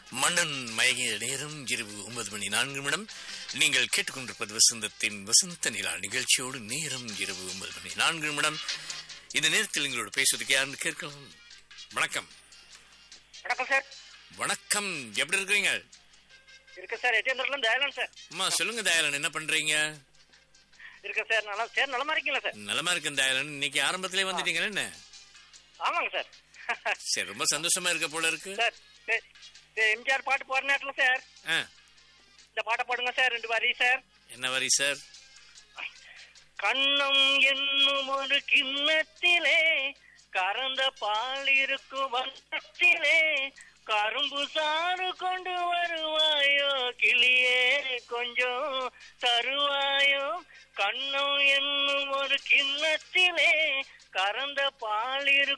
மன்னன் மயங்கிய நேரம் இரவு ஒன்பது மணி நான்கு நிமிடம் நீங்கள் கேட்டுக்கொண்டிருப்பது வசந்தத்தின் வசந்த நிலா நிகழ்ச்சியோடு நேரம் இரவு ஒன்பது மணி நான்கு நிமிடம் இந்த நேரத்தில் எங்களோட பேசுவதற்கு யாருன்னு கேட்கலாம் வணக்கம் வணக்கம் சார் வணக்கம் எப்படி இருக்கிறீங்க இருக்கு சார் எட்டியந்தூர்ல இருந்து தயாளன் சார் அம்மா சொல்லுங்க தயாளன் என்ன பண்றீங்க இருக்கு சார் நல்லா சார் நலமா இருக்கீங்களா சார் நலமா இருக்கேன் தயாளன் இன்னைக்கு ஆரம்பத்திலே வந்துட்டீங்களா என்ன ஆமாங்க சார் சரி ரொம்ப சந்தோஷமா இருக்க போல இருக்கு சார் சரி, சரி, எம்ஜிஆர் பாட்டு போற நேரத்துல சார் ஆ, இந்த பாட்டை பாடுங்க சார் ரெண்டு வரி சார் என்ன வரி சார் கண்ணம் என்னும் ஒரு கிண்ணத்திலே கறந்த பால் இருக்கும் வண்ணத்திலே கரும்பு சாறு கொண்டு வருவாயோ கிளியே கொஞ்சம் தருவாயோ கண்ணம் என்னும் ஒரு கிண்ணத்திலே கறந்த பால் இருக்கும்